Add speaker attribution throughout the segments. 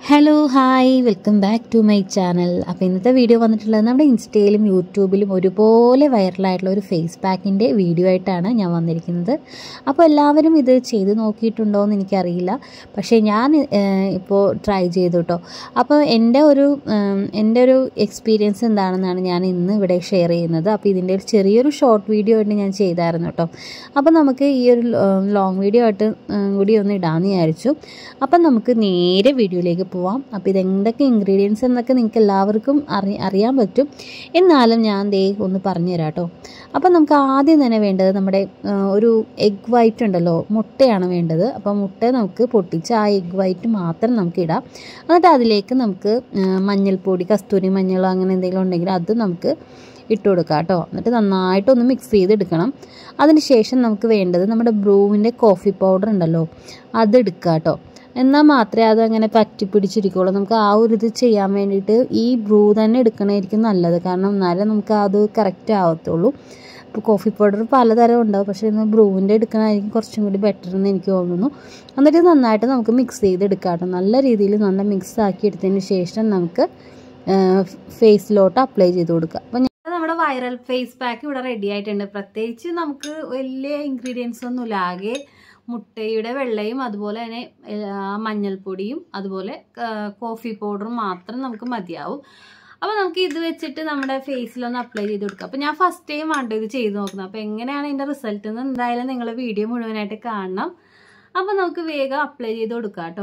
Speaker 1: hello hi welcome back to my channel അപ്പോൾ ഇന്നത്തെ video വന്നിട്ടുള്ളത് നമ്മുടെ ഇൻസ്റ്റയിലും യൂട്യൂബിലും ഒരുപോലെ വൈറലായിട്ടുള്ള ഒരു ഫേസ് പാക്കിൻ്റെ വീഡിയോ ആയിട്ടാണ് ഞാൻ വന്നിരിക്കുന്നത് അപ്പോൾ എല്ലാവരും ഇത് ചെയ്ത് നോക്കിയിട്ടുണ്ടോ എന്ന് എനിക്കറിയില്ല പക്ഷേ ഞാൻ ഇപ്പോൾ ട്രൈ ചെയ്തു കേട്ടോ അപ്പോൾ എൻ്റെ ഒരു ഉം, എൻ്റെ ഒരു എക്സ്പീരിയൻസ് എന്താണെന്നാണ് ഞാൻ ഇന്ന് ഇവിടെ ഷെയർ ചെയ്യുന്നത് അപ്പോൾ ഇതിൻ്റെ ഒരു ചെറിയൊരു ഷോർട്ട് വീഡിയോ ആയിട്ട് ഞാൻ ചെയ്തായിരുന്നു കേട്ടോ അപ്പോൾ നമുക്ക് ഈ ഒരു ലോങ് വീഡിയോ ആയിട്ട് ഉം, കൂടി ഒന്ന് ഇടാമെന്ന് വിചാരിച്ചു അപ്പം നമുക്ക് നേരെ വീഡിയോയിലേക്ക് പോവാം അപ്പോൾ ഇതെന്തൊക്കെ ഇൻഗ്രീഡിയൻസ് എന്നൊക്കെ നിങ്ങൾക്ക് എല്ലാവർക്കും അറി അറിയാൻ പറ്റും എന്നാലും ഞാൻ ദേ ഒന്ന് പറഞ്ഞു തരാം കേട്ടോ അപ്പം നമുക്ക് ആദ്യം തന്നെ വേണ്ടത് നമ്മുടെ ആ, ഒരു എഗ് വൈറ്റ് ഉണ്ടല്ലോ മുട്ടയാണ് വേണ്ടത് അപ്പോൾ മുട്ട നമുക്ക് പൊട്ടിച്ച് ആ എഗ് വൈറ്റ് മാത്രം നമുക്ക് ഇടാം എന്നിട്ട് അതിലേക്ക് നമുക്ക് ആ, മഞ്ഞൾപ്പൊടി കസ്തൂരി മഞ്ഞളോ അങ്ങനെ എന്തെങ്കിലും ഉണ്ടെങ്കിൽ അത് നമുക്ക് ഇട്ട് കൊടുക്കുക കേട്ടോ എന്നിട്ട് നന്നായിട്ടൊന്ന് മിക്സ് ചെയ്തെടുക്കണം അതിന് ശേഷം നമുക്ക് വേണ്ടത് നമ്മുടെ ബ്രൂവിൻ്റെ കോഫി പൗഡർ ഉണ്ടല്ലോ അത് എടുക്കുക കേട്ടോ എന്നാൽ മാത്രമേ അത് അങ്ങനെ പറ്റി പിടിച്ചിരിക്കുള്ളൂ നമുക്ക് ആ ഒരു ഇത് ചെയ്യാൻ വേണ്ടിയിട്ട് ഈ ബ്രൂ തന്നെ എടുക്കണമായിരിക്കും നല്ലത് കാരണം എന്നാലേ നമുക്ക് അത് കറക്റ്റ് ആവത്തുള്ളൂ ഇപ്പോൾ കോഫി പൗഡർ പലതരം ഉണ്ടാവും പക്ഷേ ഇന്ന് ബ്രൂവിൻ്റെ എടുക്കണമായിരിക്കും കുറച്ചും കൂടി ബെറ്റർ എന്ന് എനിക്ക് തോന്നുന്നു എന്നിട്ട് നന്നായിട്ട് നമുക്ക് മിക്സ് ചെയ്തെടുക്കാം കേട്ടോ നല്ല രീതിയിൽ നല്ല മിക്സ് ആക്കി എടുത്തതിന് ശേഷം നമുക്ക് ഫേസിലോട്ട് അപ്ലൈ ചെയ്ത് കൊടുക്കുക അപ്പം നമ്മുടെ വൈറൽ ഫേസ് പാക്ക് ഇവിടെ റെഡി ആയിട്ടുണ്ട് പ്രത്യേകിച്ച് നമുക്ക് വലിയ ഇൻഗ്രീഡിയൻസ് ഒന്നുമില്ല ആകെ മുട്ടയുടെ വെള്ളയും അതുപോലെ തന്നെ ആ, മഞ്ഞൾപ്പൊടിയും അതുപോലെ ആ, കോഫി പൗഡറും മാത്രം നമുക്ക് മതിയാവും അപ്പോൾ നമുക്ക് ഇത് വെച്ചിട്ട് നമ്മുടെ ഫേസിലൊന്ന് അപ്ലൈ ചെയ്ത് കൊടുക്കാം അപ്പോൾ ഞാൻ ഫസ്റ്റ് ടൈം ആണ് ഇത് ചെയ്ത് നോക്കുന്നത് അപ്പോൾ എങ്ങനെയാണ് ഇതിൻ്റെ റിസൾട്ട് എന്ന് എന്തായാലും നിങ്ങൾ വീഡിയോ മുഴുവനായിട്ട് കാണണം അപ്പോൾ നമുക്ക് വേഗം അപ്ലൈ ചെയ്ത് കൊടുക്കാം കേട്ടോ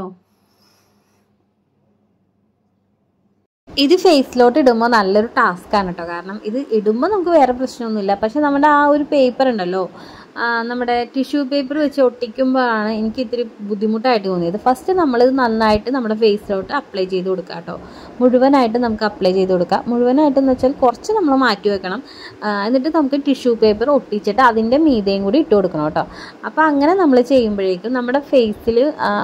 Speaker 1: ഇത് ഫേസിലോട്ട് ഇടുമ്പോൾ നല്ലൊരു ടാസ്ക് ആണ് കേട്ടോ കാരണം ഇത് ഇടുമ്പോൾ നമുക്ക് വേറെ പ്രശ്നമൊന്നുമില്ല പക്ഷെ നമ്മുടെ ആ ഒരു പേപ്പർ ഉണ്ടല്ലോ ആ, നമ്മുടെ ടിഷ്യൂ പേപ്പർ വെച്ച് ഒട്ടിക്കുമ്പോഴാണ് എനിക്ക് ഇത്തിരി ബുദ്ധിമുട്ടായിട്ട് തോന്നിയത് ഫസ്റ്റ് നമ്മളിത് നന്നായിട്ട് നമ്മുടെ ഫേസിലോട്ട് അപ്ലൈ ചെയ്ത് കൊടുക്കുക കേട്ടോ മുഴുവനായിട്ട് നമുക്ക് അപ്ലൈ ചെയ്ത് കൊടുക്കാം മുഴുവനായിട്ട് എന്ന് വെച്ചാൽ കുറച്ച് നമ്മൾ മാറ്റി വെക്കണം ആ, എന്നിട്ട് നമുക്ക് ടിഷ്യൂ പേപ്പർ ഒട്ടിച്ചിട്ട് അതിൻ്റെ മീതയും കൂടി ഇട്ട് കൊടുക്കണം കേട്ടോ അപ്പോൾ അങ്ങനെ നമ്മൾ ചെയ്യുമ്പോഴേക്കും നമ്മുടെ ഫേസിൽ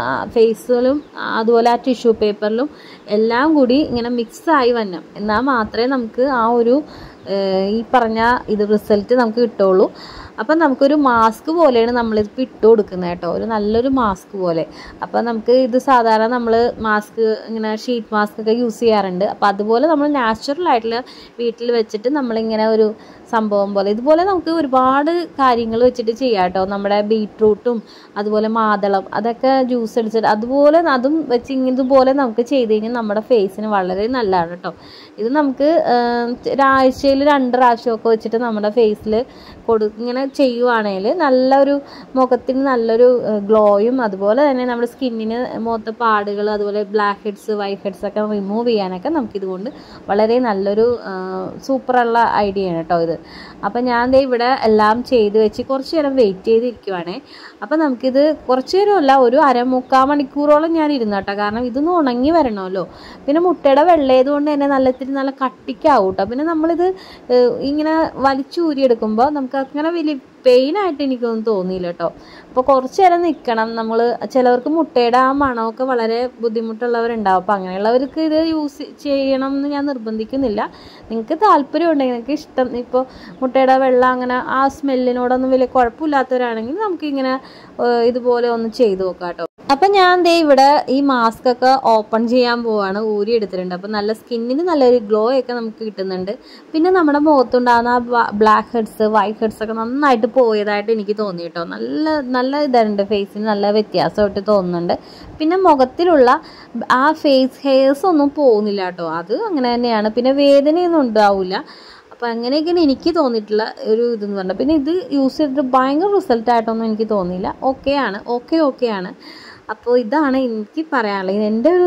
Speaker 1: ഫേസിലും അതുപോലെ ആ ടിഷ്യൂ പേപ്പറിലും എല്ലാം കൂടി ഇങ്ങനെ മിക്സ് ആയി വരണം എന്നാൽ മാത്രമേ നമുക്ക് ആ ഒരു ഏഹ്, ഈ പറഞ്ഞ ഇത് റിസൾട്ട് നമുക്ക് കിട്ടുള്ളൂ അപ്പം നമുക്കൊരു മാസ്ക് പോലെയാണ് നമ്മളിപ്പോൾ ഇട്ട് കൊടുക്കുന്നത് കേട്ടോ ഒരു നല്ലൊരു മാസ്ക് പോലെ അപ്പം നമുക്ക് ഇത് സാധാരണ നമ്മൾ മാസ്ക് ഇങ്ങനെ ഷീറ്റ് മാസ്ക് ഒക്കെ യൂസ് ചെയ്യാറുണ്ട് അപ്പോൾ അതുപോലെ നമ്മൾ നാച്ചുറൽ ആയിട്ടുള്ള വീട്ടിൽ വെച്ചിട്ട് നമ്മളിങ്ങനെ ഒരു സംഭവം പോലെ ഇതുപോലെ നമുക്ക് ഒരുപാട് കാര്യങ്ങൾ വെച്ചിട്ട് ചെയ്യാം കേട്ടോ നമ്മുടെ ബീട്രൂട്ടും അതുപോലെ മാതളം അതൊക്കെ ജ്യൂസ് അടിച്ചിട്ട് അതുപോലെ അതും വെച്ച് ഇതുപോലെ നമുക്ക് ചെയ്ത് കഴിഞ്ഞാൽ നമ്മുടെ ഫേസിന് വളരെ നല്ലതാണ് കേട്ടോ ഇത് നമുക്ക് ആം, ഒരാഴ്ചയിൽ രണ്ട് പ്രാവശ്യമൊക്കെ വെച്ചിട്ട് നമ്മുടെ ഫേസിൽ കൊടു ഇങ്ങനെ ചെയ്യുവാണെങ്കിൽ നല്ലൊരു മുഖത്തിന് നല്ലൊരു ഗ്ലോയും അതുപോലെ തന്നെ നമ്മുടെ സ്കിന്നിന് മുഖത്തെ പാടുകൾ അതുപോലെ ബ്ലാക്ക് ഹെഡ്സ് വൈറ്റ് ഹെഡ്സ് ഒക്കെ റിമൂവ് ചെയ്യാനൊക്കെ നമുക്കിതുകൊണ്ട് വളരെ നല്ലൊരു സൂപ്പറുള്ള ഐഡിയ ആണ് കേട്ടോ ഇത് അപ്പം ഞാൻ ദേ ഇവിടെ എല്ലാം ചെയ്ത് വെച്ച് കുറച്ച് നേരം വെയിറ്റ് ചെയ്തിരിക്കുവാണേ അപ്പം നമുക്കിത് കുറച്ച് നേരമല്ല ഒരു അരമുക്കാൽ മണിക്കൂറോളം ഞാൻ ഇരുന്നു കേട്ടോ കാരണം ഇതൊന്ന് ഉണങ്ങി വരണമല്ലോ പിന്നെ മുട്ടയുടെ വെള്ളയതുകൊണ്ട് തന്നെ നല്ല ഇത്തിരി നല്ല കട്ടിക്കാവും കേട്ടോ പിന്നെ നമ്മളിത് ഏഹ്, ഇങ്ങനെ വലിച്ചൂരിയെടുക്കുമ്പോൾ നമുക്ക് അങ്ങനെ വലിയ പെയിൻ ആയിട്ട് എനിക്കൊന്നും തോന്നിയില്ല കേട്ടോ അപ്പോൾ കുറച്ച് നേരം നിൽക്കണം നമ്മൾ ചിലവർക്ക് മുട്ടയുടെ ആ മണമൊക്കെ വളരെ ബുദ്ധിമുട്ടുള്ളവരുണ്ടാവും അപ്പോൾ അങ്ങനെയുള്ളവർക്ക് ഇത് യൂസ് ചെയ്യണം എന്ന് ഞാൻ നിർബന്ധിക്കുന്നില്ല നിങ്ങൾക്ക് താല്പര്യം ഉണ്ടെങ്കിൽ നിങ്ങൾക്ക് ഇഷ്ടം ഇപ്പോൾ മുട്ടയുടെ വെള്ളം അങ്ങനെ ആ സ്മെല്ലിനോടൊന്നും വലിയ കുഴപ്പമില്ലാത്തവരാണെങ്കിൽ നമുക്കിങ്ങനെ ഏഹ്, ഇതുപോലെ ഒന്ന് ചെയ്ത് നോക്കാം കേട്ടോ അപ്പം ഞാൻ ദേ ഇവിടെ ഈ മാസ്ക് ഒക്കെ ഓപ്പൺ ചെയ്യാൻ പോവാണ് ഊരി എടുത്തിട്ടുണ്ട് അപ്പം നല്ല സ്കിന്നിന് നല്ലൊരു ഗ്ലോ ഒക്കെ നമുക്ക് കിട്ടുന്നുണ്ട് പിന്നെ നമ്മുടെ മുഖത്തുണ്ടാകുന്ന ബ്ലാക്ക് ഹെഡ്സ് വൈറ്റ് ഹെഡ്സ് ഒക്കെ നന്നായിട്ട് പോയതായിട്ട് എനിക്ക് തോന്നി കേട്ടോ നല്ല നല്ല ഇതുണ്ട് ഫേസിന് നല്ല വ്യത്യാസമായിട്ട് തോന്നുന്നുണ്ട് പിന്നെ മുഖത്തിലുള്ള ആ ഫേസ് ഹെയർസ് ഒന്നും പോകുന്നില്ല കേട്ടോ അത് അങ്ങനെ തന്നെയാണ് പിന്നെ വേദനയൊന്നും ഉണ്ടാവില്ല അപ്പോൾ അങ്ങനെയൊക്കെയാണ് എനിക്ക് തോന്നിയിട്ടുള്ള ഒരു ഇതെന്ന് പറഞ്ഞാൽ പിന്നെ ഇത് യൂസ് ചെയ്തിട്ട് ഭയങ്കര റിസൾട്ട് ആയിട്ടൊന്നും എനിക്ക് തോന്നിയില്ല ഓക്കെ ആണ് ഓക്കെ ഓക്കെ ആണ് അപ്പോൾ ഇതാണ് എനിക്ക് പറയാനുള്ളത് എൻ്റെ ഒരു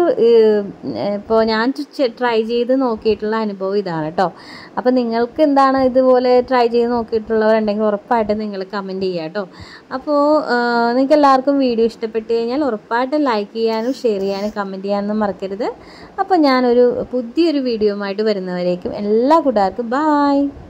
Speaker 1: ഇപ്പോൾ ഞാൻ ട്രൈ ചെയ്ത് നോക്കിയിട്ടുള്ള അനുഭവം ഇതാണ് കേട്ടോ അപ്പോൾ നിങ്ങൾക്ക് എന്താണ് ഇതുപോലെ ട്രൈ ചെയ്ത് നോക്കിയിട്ടുള്ളവരുണ്ടെങ്കിൽ ഉറപ്പായിട്ടും നിങ്ങൾ കമൻറ്റ് ചെയ്യുക കേട്ടോ അപ്പോൾ നിങ്ങൾക്ക് എല്ലാവർക്കും വീഡിയോ ഇഷ്ടപ്പെട്ട് കഴിഞ്ഞാൽ ഉറപ്പായിട്ടും ലൈക്ക് ചെയ്യാനും ഷെയർ ചെയ്യാനും കമൻറ്റ് ചെയ്യാനൊന്നും മറക്കരുത് അപ്പോൾ ഞാനൊരു പുതിയൊരു വീഡിയോയുമായിട്ട് വരുന്നവരേക്കും എല്ലാ കൂട്ടുകാർക്കും ബായ്